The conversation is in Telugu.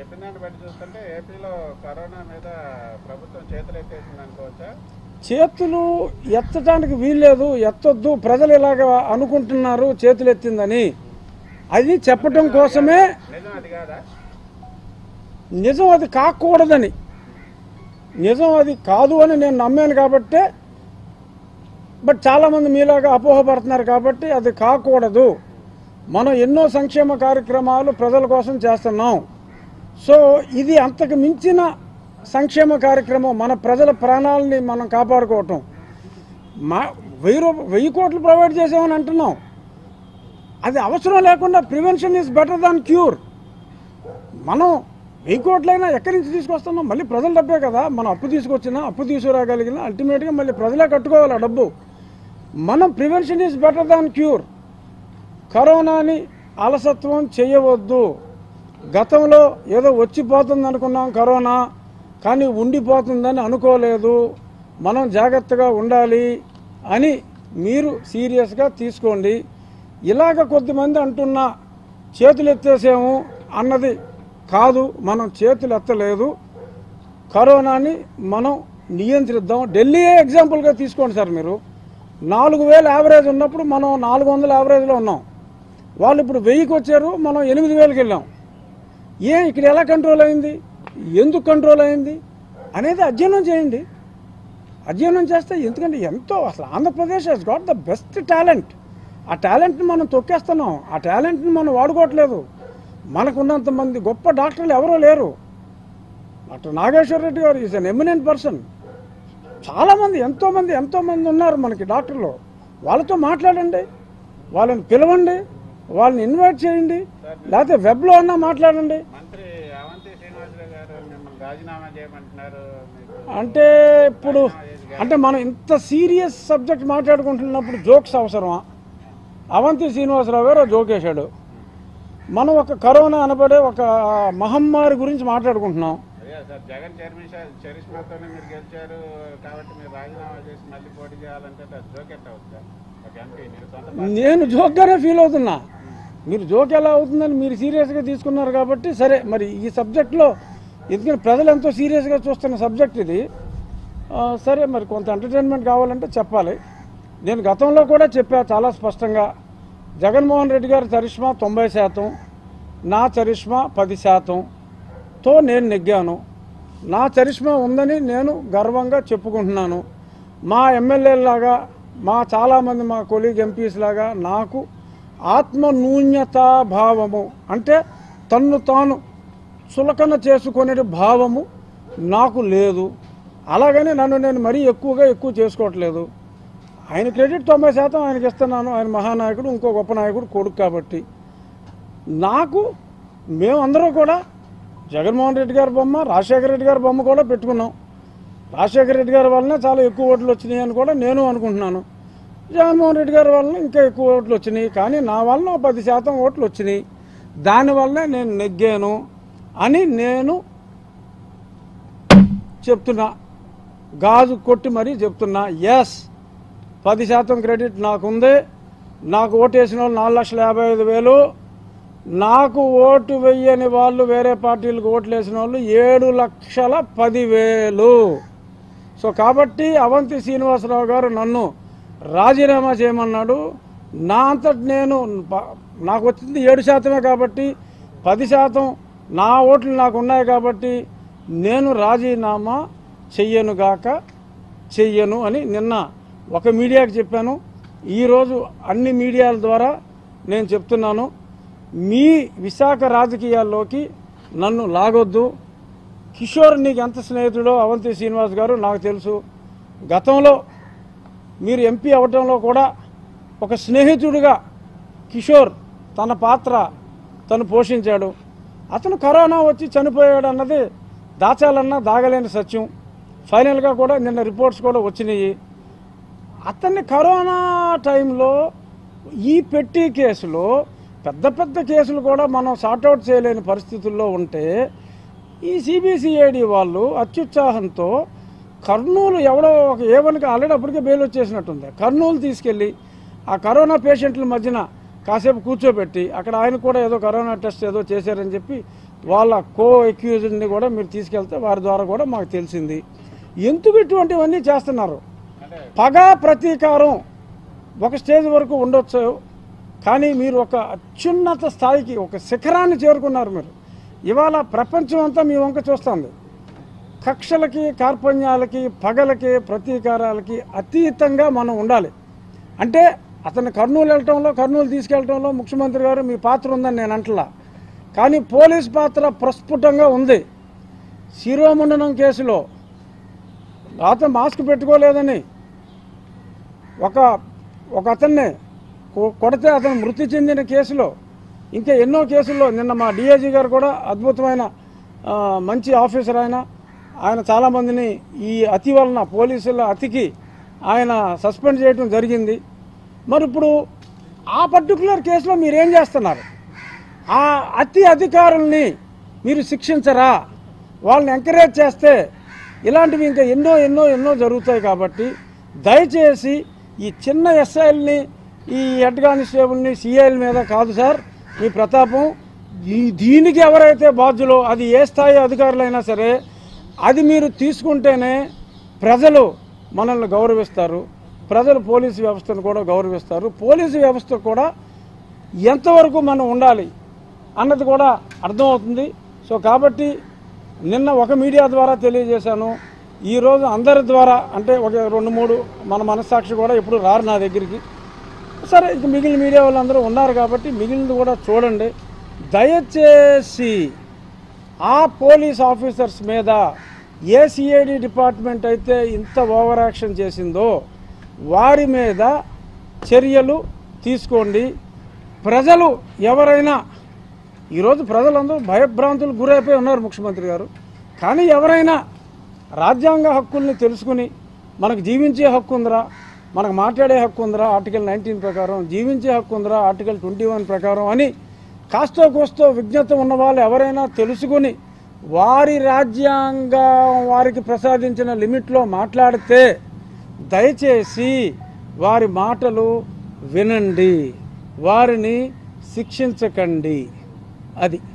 చెప్పిన దాన్ని బట్టి చూస్తుంటే ఏపీలో కరోనా మీద ప్రభుత్వం చేతులు ఎత్తేసింది అనుకోవచ్చా చేతులు ఎత్తడానికి వీల్లేదు ఎత్తొద్దు ప్రజలు ఇలాగ అనుకుంటున్నారు చేతులు ఎత్తిందని అది చెప్పటం కోసమే నిజం అది కాదా నిజం అది కాకూడదని నిజం అది కాదు అని నేను నమ్మాను కాబట్టే బట్ చాలామంది మీలాగా అపోహపడుతున్నారు కాబట్టి అది కాకూడదు మనం ఎన్నో సంక్షేమ కార్యక్రమాలు ప్రజల కోసం చేస్తున్నాం సో ఇది అంతకు మించిన సంక్షేమ కార్యక్రమం మన ప్రజల ప్రాణాలని మనం కాపాడుకోవటం మా వెయ్యి రూప వెయ్యి కోట్లు ప్రొవైడ్ చేసామని అంటున్నాం అది అవసరం లేకుండా prevention is better than cure మనం వెయ్యి కోట్లైనా ఎక్కడి నుంచి తీసుకొస్తున్నాం మళ్ళీ ప్రజల డబ్బే కదా మనం అప్పు తీసుకొచ్చినా అప్పు తీసుకురాగలిగినా అల్టిమేట్గా మళ్ళీ ప్రజలే కట్టుకోవాలి ఆ డబ్బు మనం prevention is better than cure కరోనాని అలసత్వం చేయవద్దు గతంలో ఏదో వచ్చిపోతుంది అనుకున్నాం కరోనా కానీ ఉండిపోతుందని అనుకోలేదు మనం జాగ్రత్తగా ఉండాలి అని మీరు సీరియస్గా తీసుకోండి ఇలాగ కొద్దిమంది అంటున్న చేతులు ఎత్తేసాము అన్నది కాదు మనం చేతులు ఎత్తలేదు కరోనాని మనం నియంత్రిద్దాం ఢిల్లీయే ఎగ్జాంపుల్గా తీసుకోండి సార్ మీరు నాలుగు వేలు యావరేజ్ ఉన్నప్పుడు మనం నాలుగు వందల యావరేజ్లో ఉన్నాం వాళ్ళు ఇప్పుడు వెయ్యికి వచ్చారు మనం ఎనిమిది వేలకి వెళ్ళాం ఏ ఇక్కడ ఎలా కంట్రోల్ అయింది ఎందుకు కంట్రోల్ అయింది అనేది అధ్యయనం చేయండి అధ్యయనం చేస్తే ఎందుకంటే ఎంతో అసలు Andhra Pradesh has got the best talent ఆ టాలెంట్ని మనం తొక్కేస్తున్నాం ఆ టాలెంట్ని మనం వాడుకోవట్లేదు మనకున్నంత మంది గొప్ప డాక్టర్లు ఎవరూ లేరు డాక్టర్ నాగేశ్వర రెడ్డి గారు ఈజ్ అన్ ఎమినెంట్ పర్సన్ చాలామంది ఎంతోమంది ఎంతోమంది ఉన్నారు మనకి డాక్టర్లు వాళ్ళతో మాట్లాడండి వాళ్ళని పిలవండి వాళ్ళని ఇన్వైట్ చేయండి లేకపోతే వెబ్లో అన్నా మాట్లాడండి మంత్రి అవంతి శ్రీనివాసరావు గారు మిమ్మల్ని రాజీనామా చేయమంటున్నారు మీకు అంటే ఇప్పుడు అంటే మనం ఇంత సీరియస్ సబ్జెక్ట్ మాట్లాడుకుంటున్నప్పుడు జోక్స్ అవసరమా అవంతి శ్రీనివాసరావు గారు జోక్ వేశాడు మనం ఒక కరోనా అనబడే ఒక మహమ్మారి గురించి మాట్లాడుకుంటున్నాం అదే సార్ జగన్ చరిష్మా చరిష్మాతోనే మీరు గెలిచారు కాబట్టి మీరు రాజీనామా చేసి మళ్ళీ పోటీ చేయాలంటే అది జోకెట్ అవుతుందా ఒక ఎంపీ మీరు సొంత నేను జోక్గానే ఫీల్ అవుతున్నా మీరు జోక్ ఎలా అవుతుందని మీరు సీరియస్గా తీసుకున్నారు కాబట్టి సరే మరి ఈ సబ్జెక్ట్లో ఎందుకంటే ప్రజలు ఎంతో సీరియస్గా చూస్తున్న సబ్జెక్ట్ ఇది ఆ, సరే మరి కొంత ఎంటర్టైన్మెంట్ కావాలంటే చెప్పాలి నేను గతంలో కూడా చెప్పా చాలా స్పష్టంగా జగన్మోహన్ రెడ్డి గారి చరిష్మా తొంభై శాతం నా చరిష్మా పది శాతంతో నేను నెగ్గాను నా చరిష్మా ఉందని నేను గర్వంగా చెప్పుకుంటున్నాను మా ఎమ్మెల్యేలాగా మా చాలామంది మా కొలీగ్ ఎంపీస్ లాగా నాకు ఆత్మ న్యూన్యతా భావము అంటే తన్ను తాను చులకన చేసుకునే భావము నాకు లేదు అలాగని నన్ను నేను మరీ ఎక్కువగా ఎక్కువ చేసుకోవట్లేదు ఆయన క్రెడిట్ తొంభై శాతం ఆయనకి ఇస్తున్నాను ఆయన మహానాయకుడు ఇంకో గొప్ప నాయకుడు కొడుకు కాబట్టి నాకు మేమందరం కూడా జగన్మోహన్ రెడ్డి గారి బొమ్మ రాజశేఖర రెడ్డి గారి బొమ్మ కూడా పెట్టుకున్నాం రాజశేఖర రెడ్డి గారి వల్లనే చాలా ఎక్కువ ఓట్లు వచ్చినాయి అని కూడా నేను అనుకుంటున్నాను జగన్మోహన్ రెడ్డి గారి వలన ఇంకా ఎక్కువ ఓట్లు వచ్చినాయి కానీ నా వలన ఓ పది శాతం ఓట్లు వచ్చినాయి దానివల్లనే నేను నెగ్గాను అని నేను చెప్తున్నా గాజు కొట్టి మరీ చెప్తున్నా ఎస్ పది శాతం క్రెడిట్ నాకుంది నాకు ఓటు వేసిన వాళ్ళు నాలుగు లక్షల యాభై ఐదు వేలు నాకు ఓటు వెయ్యని వాళ్ళు వేరే పార్టీలకు ఓట్లు వేసిన వాళ్ళు ఏడు లక్షల పదివేలు సో కాబట్టి అవంతి శ్రీనివాసరావు గారు నన్ను రాజీనామా చేయమన్నాడు నా అంతటి నేను ప- నాకు వచ్చింది ఏడు శాతమే కాబట్టి పది శాతం నా ఓట్లు నాకు ఉన్నాయి కాబట్టి నేను రాజీనామా చెయ్యనుగాక చెయ్యను అని నిన్న ఒక మీడియాకి చెప్పాను ఈరోజు అన్ని మీడియాల ద్వారా నేను చెప్తున్నాను మీ విశాఖ రాజకీయాల్లోకి నన్ను లాగొద్దు కిషోర్ నీకు ఎంత స్నేహితుడో అవంతి శ్రీనివాస్ గారు నాకు తెలుసు గతంలో మీరు ఎంపీ అవటంలో కూడా ఒక స్నేహితుడిగా కిషోర్ తన పాత్ర తను పోషించాడు అతను కరోనా వచ్చి చనిపోయాడు అన్నది దాచాలన్నా దాగలేని సత్యం ఫైనల్గా కూడా నిన్న రిపోర్ట్స్ కూడా వచ్చినాయి అతన్ని కరోనా టైంలో ఈ పెట్టి కేసులో పెద్ద పెద్ద కేసులు కూడా మనం సార్ట్అవుట్ చేయలేని పరిస్థితుల్లో ఉంటే ఈ సిబిసిఐడి వాళ్ళు అత్యుత్సాహంతో కర్నూలు ఎవడో ఒక ఏవనికి ఆల్రెడీ అప్పటికే బెయిల్ వచ్చేసినట్టుంది కర్నూలు తీసుకెళ్ళి ఆ కరోనా పేషెంట్ల మధ్యన కాసేపు కూర్చోబెట్టి అక్కడ ఆయన కూడా ఏదో కరోనా టెస్ట్ ఏదో చేశారని చెప్పి వాళ్ళ కో అక్యూజ్డ్ని కూడా మీరు తీసుకెళ్తే వారి ద్వారా కూడా మాకు తెలిసింది ఎందుకు ఇటువంటివన్నీ చేస్తున్నారు అంటే పగ ప్రతీకారం ఒక స్టేజ్ వరకు ఉండొచ్చు కానీ మీరు ఒక అత్యున్నత స్థాయికి ఒక శిఖరాన్ని చేరుకున్నారు మీరు ఇవాళ ప్రపంచం అంతా మీ వంక చూస్తుంది కక్షలకి కార్పణ్యాలకి పగలకి ప్రతీకారాలకి అతీతంగా మనం ఉండాలి అంటే అతను కర్నూలు వెళ్ళటంలో కర్నూలు తీసుకెళ్ళటంలో ముఖ్యమంత్రి గారు మీ పాత్ర ఉందని నేను అంటలా కానీ పోలీస్ పాత్ర ప్రస్ఫుటంగా ఉంది శిరోమండనం కేసులో అతను మాస్క్ పెట్టుకోలేదని ఒక ఒక అతన్ని కొ- కొడితే అతను మృతి చెందిన కేసులో ఇంకా ఎన్నో కేసుల్లో నిన్న మా డిఐజీ గారు కూడా అద్భుతమైన ఆ, మంచి ఆఫీసర్ ఆయన ఆయన చాలామందిని ఈ అతి వలన పోలీసుల అతికి ఆయన సస్పెండ్ చేయడం జరిగింది మరి ఇప్పుడు ఆ పర్టికులర్ కేసులో మీరేం చేస్తున్నారు ఆ అతి అధికారుల్ని మీరు శిక్షించరా వాళ్ళని ఎంకరేజ్ చేస్తే ఇలాంటివి ఇంకా ఎన్నో ఎన్నో ఎన్నో జరుగుతాయి కాబట్టి దయచేసి ఈ చిన్న ఎస్ఐల్ని ఈ హెడ్ కానిస్టేబుల్ని సిఐల మీద కాదు సార్ మీ ప్రతాపం ఈ దీనికి ఎవరైతే బాధ్యులో అది ఏ స్థాయి అధికారులైనా సరే అది మీరు తీసుకుంటేనే ప్రజలు మనల్ని గౌరవిస్తారు ప్రజలు పోలీసు వ్యవస్థను కూడా గౌరవిస్తారు పోలీసు వ్యవస్థ కూడా ఎంతవరకు మనం ఉండాలి అన్నది కూడా అర్థమవుతుంది సో కాబట్టి నిన్న ఒక మీడియా ద్వారా తెలియజేశాను ఈరోజు అందరి ద్వారా అంటే ఒక రెండు మూడు మన మనస్సాక్షి కూడా ఇప్పుడు రారు నా దగ్గరికి సరే ఇక మిగిలిన మీడియా వాళ్ళందరూ ఉన్నారు కాబట్టి మిగిలినది కూడా చూడండి దయచేసి ఆ పోలీస్ ఆఫీసర్స్ మీద ఏ సిఐడి డిపార్ట్మెంట్ అయితే ఇంత ఓవర్ యాక్షన్ చేసిందో వారి మీద చర్యలు తీసుకోండి ప్రజలు ఎవరైనా ఈరోజు ప్రజలందరూ భయభ్రాంతులు గురైపోయి ఉన్నారు ముఖ్యమంత్రి గారు కానీ ఎవరైనా రాజ్యాంగ హక్కుల్ని తెలుసుకుని మనకు జీవించే హక్కు ఉందిరా మనకు మాట్లాడే హక్కు ఉందిరా ఆర్టికల్ నైన్టీన్ ప్రకారం జీవించే హక్కు ఉందిరా ఆర్టికల్ ట్వంటీ వన్ ప్రకారం అని కాస్తో కోస్తో విజ్ఞత ఉన్న వాళ్ళు ఎవరైనా తెలుసుకుని వారి రాజ్యాంగం వారికి ప్రసాదించిన లిమిట్లో మాట్లాడితే దయచేసి వారి మాటలు వినండి వారిని శిక్షించకండి అది